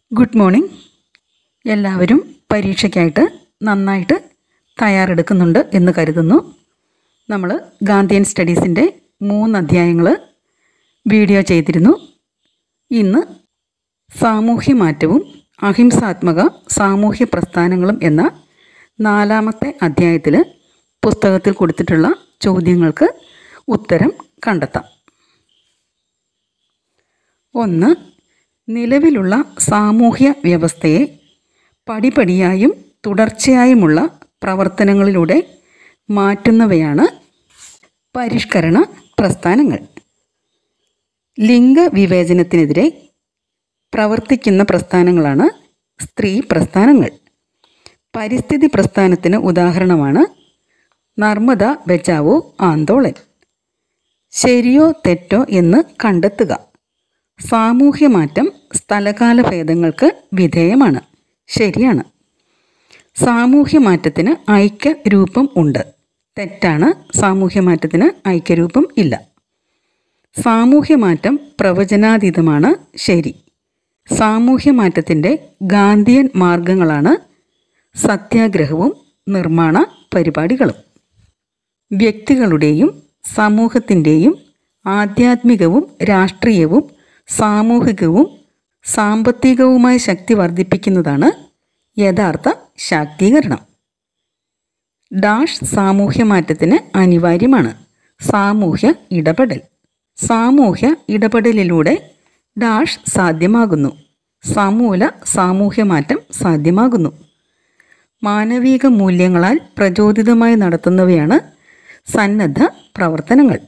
good morning എല്ലാവരും പരീക്ഷയ്ക്കായിട്ട് നന്നായിട്ട് തയ്യാറെടുക്കുന്നുണ്ട് എന്ന് കരുതുന്നു നമ്മൾ ഗാന്ധിയൻ സ്റ്റഡീസിൻ്റെ മൂന്ന് അധ്യായങ്ങൾ വീഡിയോ ചെയ്തിരുന്നു ഇന്ന് സാമൂഹ്യ മാറ്റവും അഹിംസാത്മക സാമൂഹ്യ പ്രസ്ഥാനങ്ങളും എന്ന നാലാമത്തെ അധ്യായത്തിൽ പുസ്തകത്തിൽ കൊടുത്തിട്ടുള്ള ചോദ്യങ്ങൾക്ക് ഉത്തരം കണ്ടെത്താം ഒന്ന് നിലവിലുള്ള സാമൂഹ്യ വ്യവസ്ഥയെ പടിപടിയായും തുടർച്ചയായുമുള്ള പ്രവർത്തനങ്ങളിലൂടെ മാറ്റുന്നവയാണ് പരിഷ്കരണ പ്രസ്ഥാനങ്ങൾ ലിംഗവിവേചനത്തിനെതിരെ പ്രവർത്തിക്കുന്ന പ്രസ്ഥാനങ്ങളാണ് സ്ത്രീ പ്രസ്ഥാനങ്ങൾ പരിസ്ഥിതി പ്രസ്ഥാനത്തിന് ഉദാഹരണമാണ് നർമ്മദ ബച്ചാവോ ആന്തോളൻ ശരിയോ തെറ്റോ എന്ന് കണ്ടെത്തുക സാമൂഹ്യ മാറ്റം സ്ഥലകാല ഭേദങ്ങൾക്ക് വിധേയമാണ് ശരിയാണ് സാമൂഹ്യ മാറ്റത്തിന് ഐക്യരൂപം ഉണ്ട് തെറ്റാണ് സാമൂഹ്യ മാറ്റത്തിന് ഐക്യരൂപം ഇല്ല സാമൂഹ്യ മാറ്റം പ്രവചനാതീതമാണ് ശരി സാമൂഹ്യ മാറ്റത്തിൻ്റെ ഗാന്ധിയൻ മാർഗങ്ങളാണ് സത്യാഗ്രഹവും നിർമ്മാണ പരിപാടികളും വ്യക്തികളുടെയും സമൂഹത്തിൻ്റെയും ആധ്യാത്മികവും രാഷ്ട്രീയവും സാമൂഹികവും സാമ്പത്തികവുമായ ശക്തി വർദ്ധിപ്പിക്കുന്നതാണ് യഥാർത്ഥ ശാക്തീകരണം ഡാഷ് സാമൂഹ്യ മാറ്റത്തിന് അനിവാര്യമാണ് സാമൂഹ്യ ഇടപെടൽ സാമൂഹ്യ ഇടപെടലിലൂടെ ഡാഷ് സാധ്യമാകുന്നു സമൂല സാമൂഹ്യ മാറ്റം സാധ്യമാകുന്നു മാനവിക മൂല്യങ്ങളാൽ പ്രചോദിതമായി നടത്തുന്നവയാണ് സന്നദ്ധ പ്രവർത്തനങ്ങൾ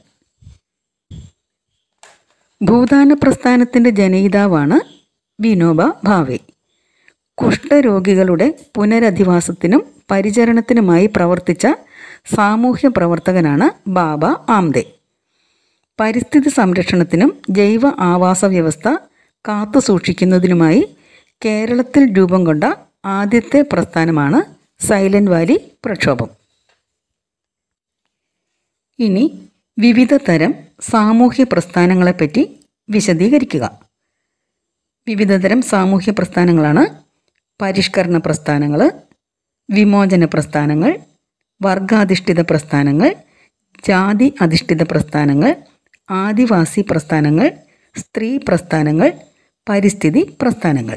ഭൂദാന പ്രസ്ഥാനത്തിൻ്റെ ജനയിതാവാണ് വിനോബ ഭാവെ കുഷ്ഠരോഗികളുടെ പുനരധിവാസത്തിനും പരിചരണത്തിനുമായി പ്രവർത്തിച്ച സാമൂഹ്യ പ്രവർത്തകനാണ് ബാബ ആംദെ പരിസ്ഥിതി സംരക്ഷണത്തിനും ജൈവ ആവാസ വ്യവസ്ഥ കാത്തുസൂക്ഷിക്കുന്നതിനുമായി കേരളത്തിൽ രൂപം കൊണ്ട ആദ്യത്തെ പ്രസ്ഥാനമാണ് സൈലന്റ് വാലി പ്രക്ഷോഭം ഇനി വിവിധ തരം സാമൂഹ്യ പ്രസ്ഥാനങ്ങളെപ്പറ്റി വിശദീകരിക്കുക വിവിധതരം സാമൂഹ്യ പ്രസ്ഥാനങ്ങളാണ് പരിഷ്കരണ പ്രസ്ഥാനങ്ങൾ വിമോചന പ്രസ്ഥാനങ്ങൾ വർഗാധിഷ്ഠിത പ്രസ്ഥാനങ്ങൾ ജാതി അധിഷ്ഠിത പ്രസ്ഥാനങ്ങൾ ആദിവാസി പ്രസ്ഥാനങ്ങൾ സ്ത്രീ പ്രസ്ഥാനങ്ങൾ പരിസ്ഥിതി പ്രസ്ഥാനങ്ങൾ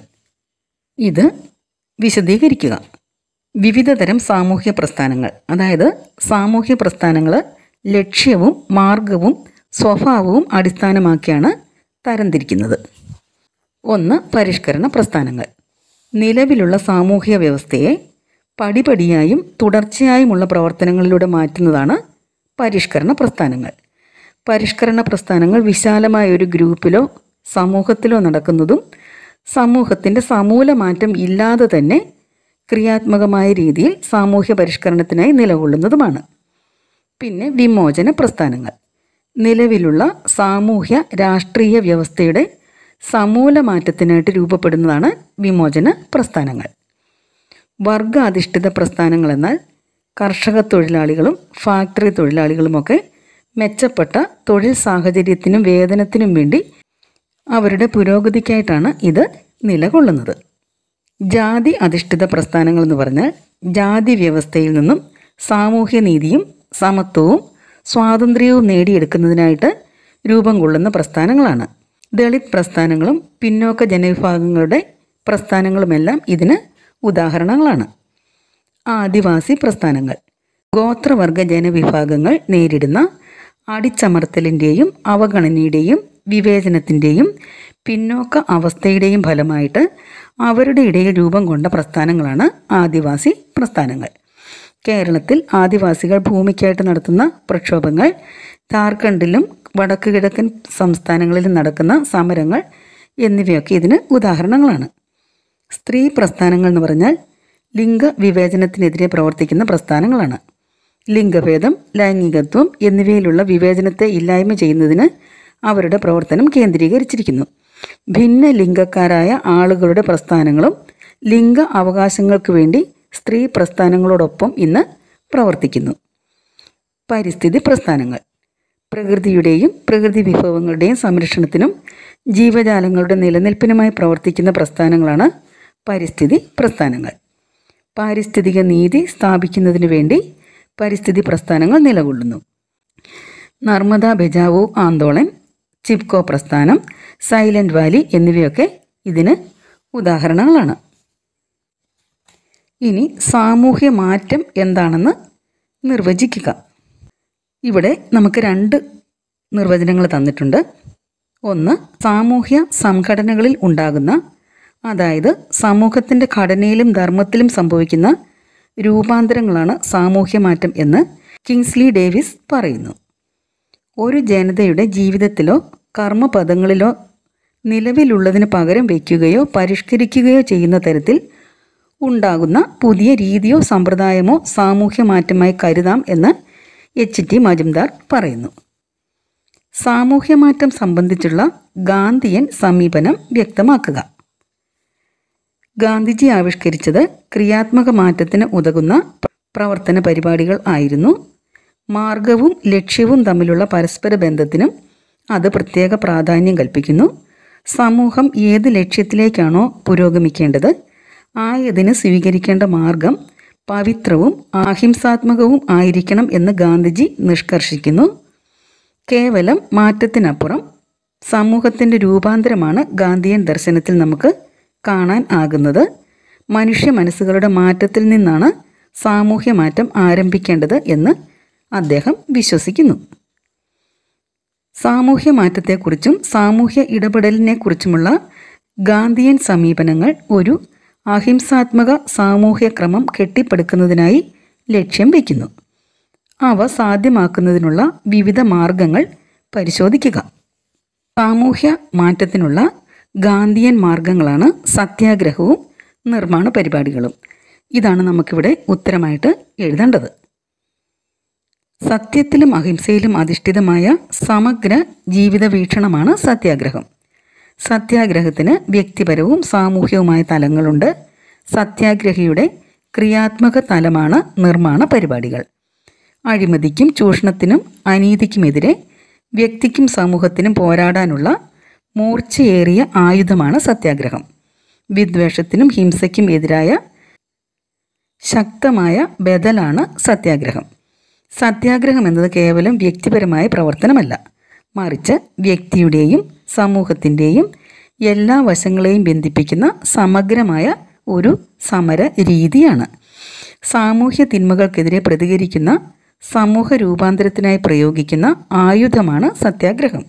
ഇത് വിശദീകരിക്കുക വിവിധതരം സാമൂഹ്യ പ്രസ്ഥാനങ്ങൾ അതായത് സാമൂഹ്യ പ്രസ്ഥാനങ്ങൾ ലക്ഷ്യവും മാർഗവും സ്വഭാവവും അടിസ്ഥാനമാക്കിയാണ് തരംതിരിക്കുന്നത് ഒന്ന് പരിഷ്കരണ പ്രസ്ഥാനങ്ങൾ നിലവിലുള്ള സാമൂഹ്യ വ്യവസ്ഥയെ പടിപടിയായും തുടർച്ചയായുമുള്ള പ്രവർത്തനങ്ങളിലൂടെ മാറ്റുന്നതാണ് പരിഷ്കരണ പ്രസ്ഥാനങ്ങൾ പരിഷ്കരണ പ്രസ്ഥാനങ്ങൾ വിശാലമായ ഒരു ഗ്രൂപ്പിലോ സമൂഹത്തിലോ നടക്കുന്നതും സമൂഹത്തിൻ്റെ സമൂല മാറ്റം ഇല്ലാതെ തന്നെ ക്രിയാത്മകമായ രീതിയിൽ സാമൂഹ്യ പരിഷ്കരണത്തിനായി നിലകൊള്ളുന്നതുമാണ് പിന്നെ വിമോചന പ്രസ്ഥാനങ്ങൾ നിലവിലുള്ള സാമൂഹ്യ രാഷ്ട്രീയ വ്യവസ്ഥയുടെ സമൂല മാറ്റത്തിനായിട്ട് രൂപപ്പെടുന്നതാണ് വിമോചന പ്രസ്ഥാനങ്ങൾ വർഗാധിഷ്ഠിത പ്രസ്ഥാനങ്ങൾ എന്നാൽ കർഷക തൊഴിലാളികളും ഫാക്ടറി തൊഴിലാളികളുമൊക്കെ മെച്ചപ്പെട്ട തൊഴിൽ സാഹചര്യത്തിനും വേതനത്തിനും വേണ്ടി അവരുടെ പുരോഗതിക്കായിട്ടാണ് ഇത് നിലകൊള്ളുന്നത് ജാതി അധിഷ്ഠിത പ്രസ്ഥാനങ്ങൾ എന്ന് പറഞ്ഞാൽ ജാതി വ്യവസ്ഥയിൽ നിന്നും സാമൂഹ്യ നീതിയും സമത്വവും സ്വാതന്ത്ര്യവും നേടിയെടുക്കുന്നതിനായിട്ട് രൂപം കൊള്ളുന്ന പ്രസ്ഥാനങ്ങളാണ് ദളിത് പ്രസ്ഥാനങ്ങളും പിന്നോക്ക ജനവിഭാഗങ്ങളുടെ പ്രസ്ഥാനങ്ങളുമെല്ലാം ഇതിന് ഉദാഹരണങ്ങളാണ് ആദിവാസി പ്രസ്ഥാനങ്ങൾ ഗോത്രവർഗ ജനവിഭാഗങ്ങൾ നേരിടുന്ന അടിച്ചമർത്തലിൻ്റെയും അവഗണനയുടെയും വിവേചനത്തിൻ്റെയും പിന്നോക്ക അവസ്ഥയുടെയും ഫലമായിട്ട് അവരുടെ ഇടയിൽ രൂപം കൊണ്ട പ്രസ്ഥാനങ്ങളാണ് ആദിവാസി പ്രസ്ഥാനങ്ങൾ കേരളത്തിൽ ആദിവാസികൾ ഭൂമിക്കായിട്ട് നടത്തുന്ന പ്രക്ഷോഭങ്ങൾ ജാർഖണ്ഡിലും വടക്ക് കിഴക്കൻ സംസ്ഥാനങ്ങളിലും നടക്കുന്ന സമരങ്ങൾ എന്നിവയൊക്കെ ഇതിന് ഉദാഹരണങ്ങളാണ് സ്ത്രീ പ്രസ്ഥാനങ്ങൾ എന്ന് പറഞ്ഞാൽ ലിംഗ വിവേചനത്തിനെതിരെ പ്രവർത്തിക്കുന്ന പ്രസ്ഥാനങ്ങളാണ് ലിംഗഭേദം ലൈംഗികത്വം എന്നിവയിലുള്ള വിവേചനത്തെ ഇല്ലായ്മ ചെയ്യുന്നതിന് അവരുടെ പ്രവർത്തനം കേന്ദ്രീകരിച്ചിരിക്കുന്നു ഭിന്ന ലിംഗക്കാരായ ആളുകളുടെ പ്രസ്ഥാനങ്ങളും ലിംഗ അവകാശങ്ങൾക്ക് വേണ്ടി സ്ത്രീ പ്രസ്ഥാനങ്ങളോടൊപ്പം ഇന്ന് പ്രവർത്തിക്കുന്നു പരിസ്ഥിതി പ്രസ്ഥാനങ്ങൾ പ്രകൃതിയുടെയും പ്രകൃതി വിഭവങ്ങളുടെയും സംരക്ഷണത്തിനും ജീവജാലങ്ങളുടെ നിലനിൽപ്പിനുമായി പ്രവർത്തിക്കുന്ന പ്രസ്ഥാനങ്ങളാണ് പരിസ്ഥിതി പ്രസ്ഥാനങ്ങൾ പാരിസ്ഥിതിക നീതി സ്ഥാപിക്കുന്നതിനു വേണ്ടി പരിസ്ഥിതി പ്രസ്ഥാനങ്ങൾ നിലകൊള്ളുന്നു നർമ്മദ ബെജാവോ ആന്തോളൻ ചിപ്കോ പ്രസ്ഥാനം സൈലന്റ് വാലി എന്നിവയൊക്കെ ഇതിന് ഉദാഹരണങ്ങളാണ് ഇനി സാമൂഹ്യ മാറ്റം എന്താണെന്ന് നിർവചിക്കുക ഇവിടെ നമുക്ക് രണ്ട് നിർവചനങ്ങൾ തന്നിട്ടുണ്ട് ഒന്ന് സാമൂഹ്യ സംഘടനകളിൽ ഉണ്ടാകുന്ന അതായത് സമൂഹത്തിൻ്റെ ഘടനയിലും ധർമ്മത്തിലും സംഭവിക്കുന്ന രൂപാന്തരങ്ങളാണ് സാമൂഹ്യ മാറ്റം എന്ന് കിങ്സ്ലി ഡേവിസ് പറയുന്നു ഒരു ജനതയുടെ ജീവിതത്തിലോ കർമ്മപദങ്ങളിലോ നിലവിലുള്ളതിന് പകരം വയ്ക്കുകയോ പരിഷ്കരിക്കുകയോ ചെയ്യുന്ന തരത്തിൽ ഉണ്ടാകുന്ന പുതിയ രീതിയോ സമ്പ്രദായമോ സാമൂഹ്യ മാറ്റമായി കരുതാം എന്ന് എച്ച് ടി മജുംദാർ പറയുന്നു സാമൂഹ്യമാറ്റം സംബന്ധിച്ചുള്ള ഗാന്ധിയൻ സമീപനം വ്യക്തമാക്കുക ഗാന്ധിജി ആവിഷ്കരിച്ചത് ക്രിയാത്മക മാറ്റത്തിന് ഉതകുന്ന പ്രവർത്തന പരിപാടികൾ ആയിരുന്നു മാർഗവും ലക്ഷ്യവും തമ്മിലുള്ള പരസ്പര ബന്ധത്തിനും അത് പ്രത്യേക പ്രാധാന്യം കൽപ്പിക്കുന്നു സമൂഹം ഏത് ലക്ഷ്യത്തിലേക്കാണോ പുരോഗമിക്കേണ്ടത് ആയതിന് സ്വീകരിക്കേണ്ട മാർഗം പവിത്രവും അഹിംസാത്മകവും ആയിരിക്കണം എന്ന് ഗാന്ധിജി നിഷ്കർഷിക്കുന്നു കേവലം മാറ്റത്തിനപ്പുറം സമൂഹത്തിൻ്റെ രൂപാന്തരമാണ് ഗാന്ധിയൻ ദർശനത്തിൽ നമുക്ക് കാണാൻ ആകുന്നത് മനുഷ്യ മനസ്സുകളുടെ മാറ്റത്തിൽ നിന്നാണ് സാമൂഹ്യ മാറ്റം ആരംഭിക്കേണ്ടത് എന്ന് അദ്ദേഹം വിശ്വസിക്കുന്നു സാമൂഹ്യ മാറ്റത്തെക്കുറിച്ചും സാമൂഹ്യ ഇടപെടലിനെക്കുറിച്ചുമുള്ള ഗാന്ധിയൻ സമീപനങ്ങൾ ഒരു അഹിംസാത്മക സാമൂഹ്യ ക്രമം കെട്ടിപ്പടുക്കുന്നതിനായി ലക്ഷ്യം വയ്ക്കുന്നു അവ സാധ്യമാക്കുന്നതിനുള്ള വിവിധ മാർഗങ്ങൾ പരിശോധിക്കുക സാമൂഹ്യ മാറ്റത്തിനുള്ള ഗാന്ധിയൻ മാർഗങ്ങളാണ് സത്യാഗ്രഹവും നിർമ്മാണ പരിപാടികളും ഇതാണ് നമുക്കിവിടെ ഉത്തരമായിട്ട് എഴുതേണ്ടത് സത്യത്തിലും അഹിംസയിലും അധിഷ്ഠിതമായ സമഗ്ര ജീവിത വീക്ഷണമാണ് സത്യാഗ്രഹം സത്യാഗ്രഹത്തിന് വ്യക്തിപരവും സാമൂഹ്യവുമായ തലങ്ങളുണ്ട് സത്യാഗ്രഹിയുടെ ക്രിയാത്മക തലമാണ് നിർമ്മാണ പരിപാടികൾ അഴിമതിക്കും ചൂഷണത്തിനും അനീതിക്കുമെതിരെ വ്യക്തിക്കും സമൂഹത്തിനും പോരാടാനുള്ള മൂർച്ചയേറിയ ആയുധമാണ് സത്യാഗ്രഹം വിദ്വേഷത്തിനും ഹിംസയ്ക്കും എതിരായ ശക്തമായ ബദലാണ് സത്യാഗ്രഹം സത്യാഗ്രഹം എന്നത് കേവലം വ്യക്തിപരമായ പ്രവർത്തനമല്ല മറിച്ച് വ്യക്തിയുടെയും സമൂഹത്തിൻ്റെയും എല്ലാ വശങ്ങളെയും ബന്ധിപ്പിക്കുന്ന സമഗ്രമായ ഒരു സമര രീതിയാണ് സാമൂഹ്യ തിന്മകൾക്കെതിരെ പ്രതികരിക്കുന്ന സമൂഹ രൂപാന്തരത്തിനായി പ്രയോഗിക്കുന്ന ആയുധമാണ് സത്യാഗ്രഹം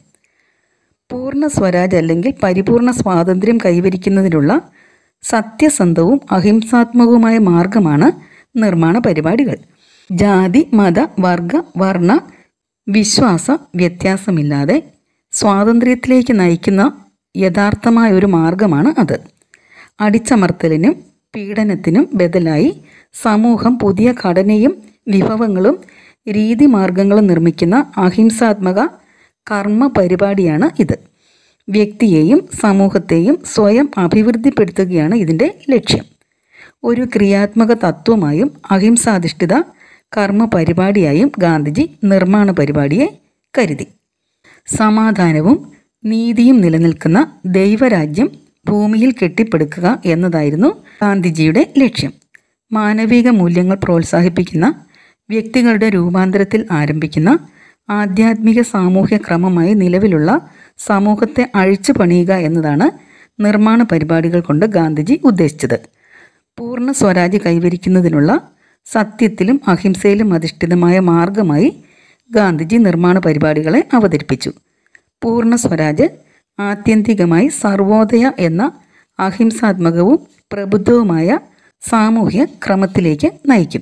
പൂർണ്ണ സ്വരാജ് അല്ലെങ്കിൽ പരിപൂർണ സ്വാതന്ത്ര്യം കൈവരിക്കുന്നതിനുള്ള സത്യസന്ധവും അഹിംസാത്മകവുമായ മാർഗമാണ് നിർമ്മാണ പരിപാടികൾ ജാതി മത വർഗ വർണ്ണ വിശ്വാസ വ്യത്യാസമില്ലാതെ സ്വാതന്ത്ര്യത്തിലേക്ക് നയിക്കുന്ന യഥാർത്ഥമായ ഒരു മാർഗമാണ് അത് അടിച്ചമർത്തലിനും പീഡനത്തിനും ബദലായി സമൂഹം പുതിയ ഘടനയും വിഭവങ്ങളും രീതിമാർഗങ്ങളും നിർമ്മിക്കുന്ന അഹിംസാത്മക കർമ്മ പരിപാടിയാണ് ഇത് വ്യക്തിയെയും സമൂഹത്തെയും സ്വയം അഭിവൃദ്ധിപ്പെടുത്തുകയാണ് ഇതിൻ്റെ ലക്ഷ്യം ഒരു ക്രിയാത്മക തത്വമായും അഹിംസാധിഷ്ഠിത കർമ്മ പരിപാടിയായും ഗാന്ധിജി നിർമ്മാണ പരിപാടിയെ കരുതി സമാധാനവും നീതിയും നിലനിൽക്കുന്ന ദൈവരാജ്യം ഭൂമിയിൽ കെട്ടിപ്പടുക്കുക എന്നതായിരുന്നു ഗാന്ധിജിയുടെ ലക്ഷ്യം മാനവിക മൂല്യങ്ങൾ പ്രോത്സാഹിപ്പിക്കുന്ന വ്യക്തികളുടെ രൂപാന്തരത്തിൽ ആരംഭിക്കുന്ന ആധ്യാത്മിക സാമൂഹ്യ ക്രമമായി നിലവിലുള്ള സമൂഹത്തെ അഴിച്ചു പണിയുക എന്നതാണ് നിർമ്മാണ പരിപാടികൾ കൊണ്ട് ഗാന്ധിജി ഉദ്ദേശിച്ചത് പൂർണ്ണ സ്വരാജ്യ കൈവരിക്കുന്നതിനുള്ള സത്യത്തിലും അഹിംസയിലും അധിഷ്ഠിതമായ മാർഗമായി ഗാന്ധിജി നിർമ്മാണ പരിപാടികളെ അവതരിപ്പിച്ചു പൂർണ്ണ സ്വരാജ് ആത്യന്തികമായി സർവോദയ എന്ന അഹിംസാത്മകവും പ്രബുദ്ധവുമായ സാമൂഹ്യ ക്രമത്തിലേക്ക് നയിക്കും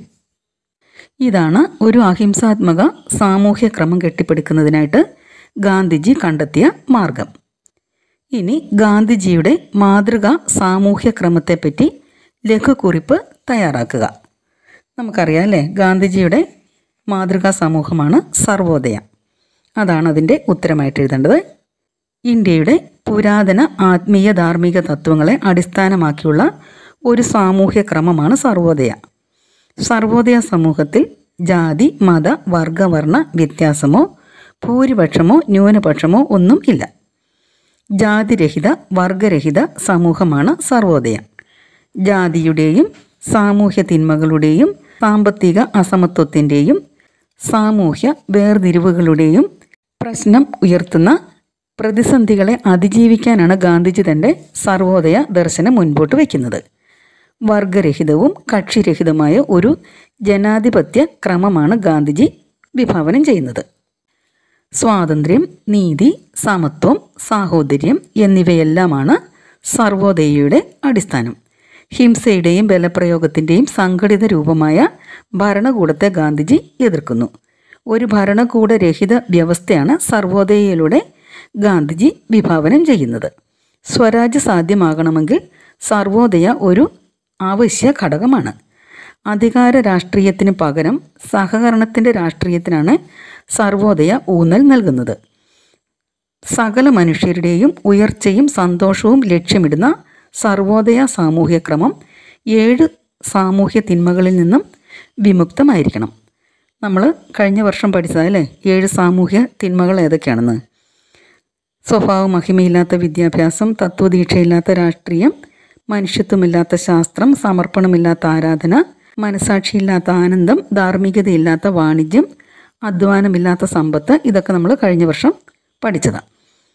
ഇതാണ് ഒരു അഹിംസാത്മക സാമൂഹ്യ ക്രമം കെട്ടിപ്പടുക്കുന്നതിനായിട്ട് ഗാന്ധിജി കണ്ടെത്തിയ മാർഗം ഇനി ഗാന്ധിജിയുടെ മാതൃക സാമൂഹ്യ ക്രമത്തെപ്പറ്റി ലഘുക്കുറിപ്പ് തയ്യാറാക്കുക നമുക്കറിയാം അല്ലേ ഗാന്ധിജിയുടെ മാതൃകാ സമൂഹമാണ് സർവോദയ അതാണ് അതിൻ്റെ ഉത്തരമായിട്ട് എഴുതേണ്ടത് ഇന്ത്യയുടെ പുരാതന ആത്മീയ ധാർമ്മിക തത്വങ്ങളെ അടിസ്ഥാനമാക്കിയുള്ള ഒരു സാമൂഹ്യ ക്രമമാണ് സർവോദയ സർവോദയ സമൂഹത്തിൽ ജാതി മത വർഗവർണ്ണ വ്യത്യാസമോ ഭൂരിപക്ഷമോ ന്യൂനപക്ഷമോ ഒന്നും ഇല്ല ജാതിരഹിത വർഗരഹിത സമൂഹമാണ് സർവോദയ ജാതിയുടെയും സാമൂഹ്യ തിന്മകളുടെയും സാമ്പത്തിക അസമത്വത്തിൻ്റെയും സാമൂഹ്യ വേർതിരിവുകളുടെയും പ്രശ്നം ഉയർത്തുന്ന പ്രതിസന്ധികളെ അതിജീവിക്കാനാണ് ഗാന്ധിജി തൻ്റെ സർവോദയ ദർശനം മുൻപോട്ട് വയ്ക്കുന്നത് വർഗരഹിതവും കക്ഷിരഹിതമായ ഒരു ജനാധിപത്യ ക്രമമാണ് ഗാന്ധിജി വിഭാവനം ചെയ്യുന്നത് സ്വാതന്ത്ര്യം നീതി സമത്വം സാഹോദര്യം എന്നിവയെല്ലാമാണ് സർവോദയയുടെ അടിസ്ഥാനം ഹിംസയുടെയും ബലപ്രയോഗത്തിൻ്റെയും സംഘടിത രൂപമായ ഭരണകൂടത്തെ ഗാന്ധിജി എതിർക്കുന്നു ഒരു ഭരണകൂടരഹിത വ്യവസ്ഥയാണ് സർവോദയയിലൂടെ ഗാന്ധിജി വിഭാവനം ചെയ്യുന്നത് സ്വരാജ് സാധ്യമാകണമെങ്കിൽ സർവോദയ ഒരു ആവശ്യ ഘടകമാണ് അധികാര രാഷ്ട്രീയത്തിന് പകരം സഹകരണത്തിൻ്റെ രാഷ്ട്രീയത്തിനാണ് സർവോദയ ഊന്നൽ നൽകുന്നത് സകല മനുഷ്യരുടെയും ഉയർച്ചയും സന്തോഷവും ലക്ഷ്യമിടുന്ന സർവോദയ സാമൂഹ്യ ക്രമം ഏഴ് സാമൂഹ്യ തിന്മകളിൽ നിന്നും വിമുക്തമായിരിക്കണം നമ്മൾ കഴിഞ്ഞ വർഷം പഠിച്ചതല്ലേ ഏഴ് സാമൂഹ്യ തിന്മകൾ ഏതൊക്കെയാണെന്ന് സ്വഭാവ മഹിമയില്ലാത്ത വിദ്യാഭ്യാസം തത്വദീക്ഷയില്ലാത്ത രാഷ്ട്രീയം മനുഷ്യത്വമില്ലാത്ത ശാസ്ത്രം സമർപ്പണമില്ലാത്ത ആരാധന മനസാക്ഷിയില്ലാത്ത ആനന്ദം ധാർമ്മികതയില്ലാത്ത വാണിജ്യം അധ്വാനമില്ലാത്ത സമ്പത്ത് ഇതൊക്കെ നമ്മൾ കഴിഞ്ഞ വർഷം പഠിച്ചതാണ്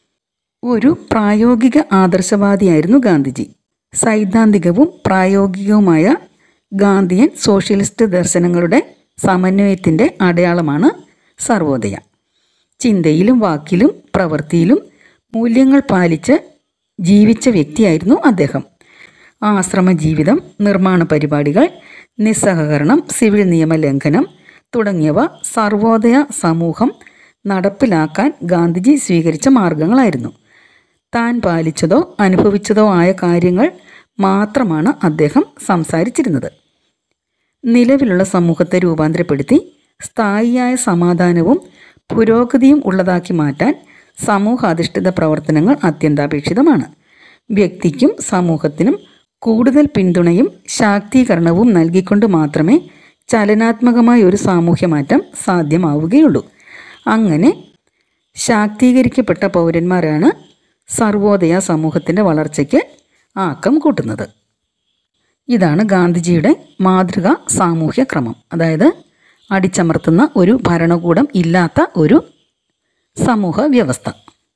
ഒരു പ്രായോഗിക ആദർശവാദിയായിരുന്നു ഗാന്ധിജി സൈദ്ധാന്തികവും പ്രായോഗികവുമായ ഗാന്ധിയൻ സോഷ്യലിസ്റ്റ് ദർശനങ്ങളുടെ സമന്വയത്തിൻ്റെ അടയാളമാണ് സർവോദയ ചിന്തയിലും വാക്കിലും പ്രവൃത്തിയിലും മൂല്യങ്ങൾ പാലിച്ച് ജീവിച്ച വ്യക്തിയായിരുന്നു അദ്ദേഹം ആശ്രമ ജീവിതം നിർമ്മാണ പരിപാടികൾ നിസ്സഹകരണം സിവിൽ നിയമ ലംഘനം തുടങ്ങിയവ സർവോദയ സമൂഹം നടപ്പിലാക്കാൻ ഗാന്ധിജി സ്വീകരിച്ച മാർഗങ്ങളായിരുന്നു താൻ പാലിച്ചതോ അനുഭവിച്ചതോ ആയ കാര്യങ്ങൾ മാത്രമാണ് അദ്ദേഹം സംസാരിച്ചിരുന്നത് നിലവിലുള്ള സമൂഹത്തെ രൂപാന്തരപ്പെടുത്തി സ്ഥായിയായ സമാധാനവും പുരോഗതിയും ഉള്ളതാക്കി മാറ്റാൻ സമൂഹാധിഷ്ഠിത പ്രവർത്തനങ്ങൾ അത്യന്താപേക്ഷിതമാണ് വ്യക്തിക്കും സമൂഹത്തിനും കൂടുതൽ പിന്തുണയും ശാക്തീകരണവും നൽകിക്കൊണ്ട് മാത്രമേ ചലനാത്മകമായ ഒരു സാമൂഹ്യ മാറ്റം സാധ്യമാവുകയുള്ളൂ അങ്ങനെ ശാക്തീകരിക്കപ്പെട്ട പൗരന്മാരാണ് സർവോദയ സമൂഹത്തിൻ്റെ വളർച്ചയ്ക്ക് ആക്കം കൂട്ടുന്നത് ഇതാണ് ഗാന്ധിജിയുടെ മാതൃക സാമൂഹ്യ ക്രമം അതായത് അടിച്ചമർത്തുന്ന ഒരു ഭരണകൂടം ഇല്ലാത്ത ഒരു സമൂഹ വ്യവസ്ഥ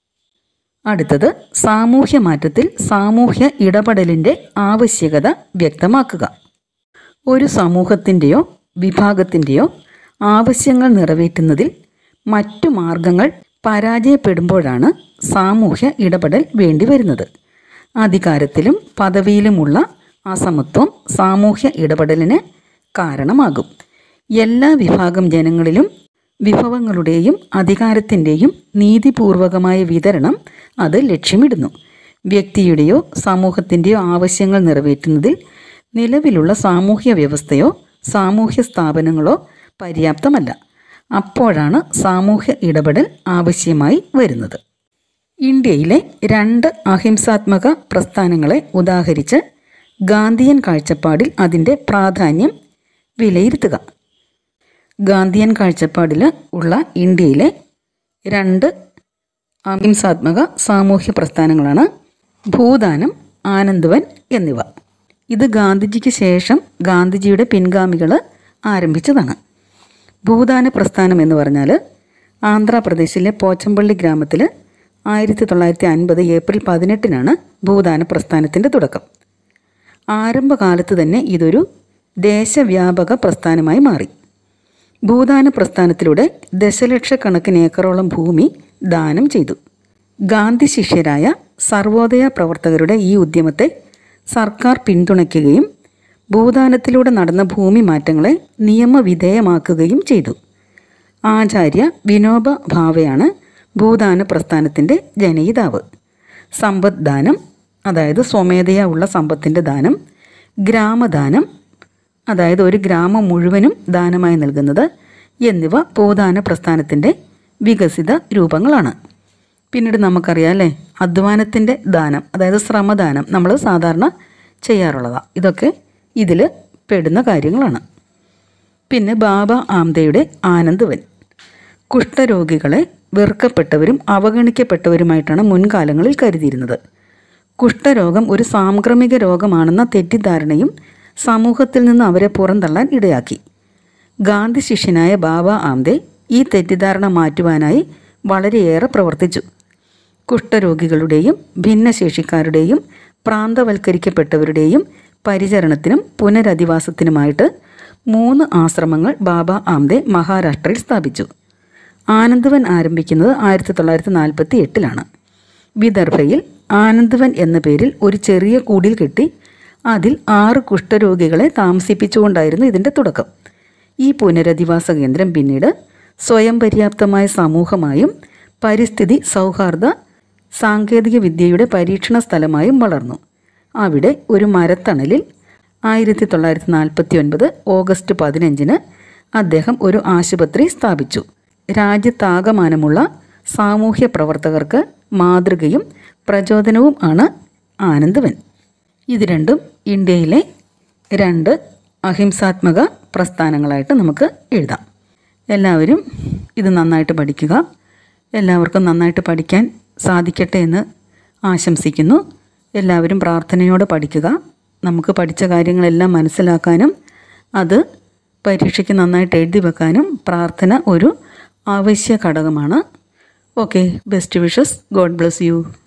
അടുത്തത് സാമൂഹ്യ മാറ്റത്തിൽ സാമൂഹ്യ ഇടപെടലിൻ്റെ ആവശ്യകത വ്യക്തമാക്കുക ഒരു സമൂഹത്തിൻ്റെയോ വിഭാഗത്തിൻ്റെയോ ആവശ്യങ്ങൾ നിറവേറ്റുന്നതിൽ മറ്റു മാർഗങ്ങൾ പരാജയപ്പെടുമ്പോഴാണ് സാമൂഹ്യ ഇടപെടൽ വേണ്ടിവരുന്നത് അധികാരത്തിലും പദവിയിലുമുള്ള അസമത്വം സാമൂഹ്യ ഇടപെടലിന് കാരണമാകും എല്ലാ വിഭാഗം ജനങ്ങളിലും വിഭവങ്ങളുടെയും അധികാരത്തിൻ്റെയും നീതിപൂർവകമായ വിതരണം അത് ലക്ഷ്യമിടുന്നു വ്യക്തിയുടെയോ സമൂഹത്തിൻ്റെയോ ആവശ്യങ്ങൾ നിറവേറ്റുന്നതിൽ നിലവിലുള്ള സാമൂഹ്യ വ്യവസ്ഥയോ സാമൂഹ്യ സ്ഥാപനങ്ങളോ പര്യാപ്തമല്ല അപ്പോഴാണ് സാമൂഹ്യ ഇടപെടൽ ആവശ്യമായി വരുന്നത് ഇന്ത്യയിലെ രണ്ട് അഹിംസാത്മക പ്രസ്ഥാനങ്ങളെ ഉദാഹരിച്ച് ഗാന്ധിയൻ കാഴ്ചപ്പാടിൽ അതിൻ്റെ പ്രാധാന്യം വിലയിരുത്തുക ഗാന്ധിയൻ കാഴ്ചപ്പാടിൽ ഉള്ള ഇന്ത്യയിലെ രണ്ട് അഹിംസാത്മക സാമൂഹ്യ പ്രസ്ഥാനങ്ങളാണ് ഭൂദാനം ആനന്ദ്വൻ എന്നിവ ഇത് ഗാന്ധിജിക്ക് ശേഷം ഗാന്ധിജിയുടെ പിൻഗാമികൾ ആരംഭിച്ചതാണ് ഭൂദാന പ്രസ്ഥാനം എന്ന് പറഞ്ഞാൽ ആന്ധ്രാപ്രദേശിലെ പോച്ചമ്പള്ളി ഗ്രാമത്തിൽ ആയിരത്തി തൊള്ളായിരത്തി അൻപത് ഏപ്രിൽ പതിനെട്ടിനാണ് ഭൂദാന പ്രസ്ഥാനത്തിൻ്റെ തുടക്കം ആരംഭകാലത്ത് തന്നെ ഇതൊരു ദേശവ്യാപക പ്രസ്ഥാനമായി മാറി ഭൂദാന പ്രസ്ഥാനത്തിലൂടെ ദശലക്ഷക്കണക്കിന് ഏക്കറോളം ഭൂമി ദാനം ചെയ്തു ഗാന്ധി ശിഷ്യരായ സർവോദയ പ്രവർത്തകരുടെ ഈ ഉദ്യമത്തെ സർക്കാർ പിന്തുണയ്ക്കുകയും ഭൂദാനത്തിലൂടെ നടന്ന ഭൂമി മാറ്റങ്ങളെ നിയമവിധേയമാക്കുകയും ചെയ്തു ആചാര്യ വിനോബ ഭാവെയാണ് ഭൂദാന പ്രസ്ഥാനത്തിൻ്റെ ജനയിതാവ് സമ്പദ് ദാനം അതായത് സ്വമേധയാ ഉള്ള സമ്പത്തിൻ്റെ ദാനം ഗ്രാമദാനം അതായത് ഒരു ഗ്രാമം മുഴുവനും ദാനമായി നൽകുന്നത് എന്നിവ ഭൂദാന പ്രസ്ഥാനത്തിൻ്റെ വികസിത രൂപങ്ങളാണ് പിന്നീട് നമുക്കറിയാം അല്ലേ അധ്വാനത്തിൻ്റെ ദാനം അതായത് ശ്രമദാനം നമ്മൾ സാധാരണ ചെയ്യാറുള്ളതാണ് ഇതൊക്കെ ഇതിൽ പെടുന്ന കാര്യങ്ങളാണ് പിന്നെ ബാബ ആംദയുടെ ആനന്ദ്വൻ കുഷ്ഠരോഗികളെ വെറുക്കപ്പെട്ടവരും അവഗണിക്കപ്പെട്ടവരുമായിട്ടാണ് മുൻകാലങ്ങളിൽ കരുതിയിരുന്നത് കുഷ്ഠരോഗം ഒരു സാംക്രമിക രോഗമാണെന്ന തെറ്റിദ്ധാരണയും സമൂഹത്തിൽ നിന്ന് അവരെ പുറന്തള്ളാൻ ഇടയാക്കി ഗാന്ധി ശിഷ്യനായ ബാബ ആംദെ ഈ തെറ്റിദ്ധാരണ മാറ്റുവാനായി വളരെയേറെ പ്രവർത്തിച്ചു കുഷ്ഠരോഗികളുടെയും ഭിന്നശേഷിക്കാരുടെയും പ്രാന്തവൽക്കരിക്കപ്പെട്ടവരുടെയും പരിചരണത്തിനും പുനരധിവാസത്തിനുമായിട്ട് മൂന്ന് ആശ്രമങ്ങൾ ബാബ ആംദെ മഹാരാഷ്ട്രയിൽ സ്ഥാപിച്ചു ആനന്ദവൻ ആരംഭിക്കുന്നത് ആയിരത്തി തൊള്ളായിരത്തി നാൽപ്പത്തി എട്ടിലാണ് വിദർഭയിൽ ആനന്ദവൻ എന്ന പേരിൽ ഒരു ചെറിയ കൂടിൽ കെട്ടി അതിൽ ആറ് കുഷ്ഠരോഗികളെ താമസിപ്പിച്ചുകൊണ്ടായിരുന്നു ഇതിൻ്റെ തുടക്കം ഈ പുനരധിവാസ കേന്ദ്രം പിന്നീട് സ്വയം പര്യാപ്തമായ സമൂഹമായും പരിസ്ഥിതി സൗഹാർദ്ദ സാങ്കേതിക വിദ്യയുടെ പരീക്ഷണ സ്ഥലമായും വളർന്നു അവിടെ ഒരു മരത്തണലിൽ ആയിരത്തി തൊള്ളായിരത്തി നാൽപ്പത്തി ഒൻപത് ഓഗസ്റ്റ് പതിനഞ്ചിന് അദ്ദേഹം ഒരു ആശുപത്രി സ്ഥാപിച്ചു രാജ്യത്താകമാനമുള്ള സാമൂഹ്യ പ്രവർത്തകർക്ക് മാതൃകയും പ്രചോദനവും ആണ് ആനന്ദവൻ ഇത് രണ്ടും ഇന്ത്യയിലെ രണ്ട് അഹിംസാത്മക പ്രസ്ഥാനങ്ങളായിട്ട് നമുക്ക് എഴുതാം എല്ലാവരും ഇത് നന്നായിട്ട് പഠിക്കുക എല്ലാവർക്കും നന്നായിട്ട് പഠിക്കാൻ സാധിക്കട്ടെ എന്ന് ആശംസിക്കുന്നു എല്ലാവരും പ്രാർത്ഥനയോടെ പഠിക്കുക നമുക്ക് പഠിച്ച കാര്യങ്ങളെല്ലാം മനസ്സിലാക്കാനും അത് പരീക്ഷയ്ക്ക് നന്നായിട്ട് എഴുതി വെക്കാനും പ്രാർത്ഥന ഒരു അവശ്യ ഘടകമാണ് okay best wishes God bless U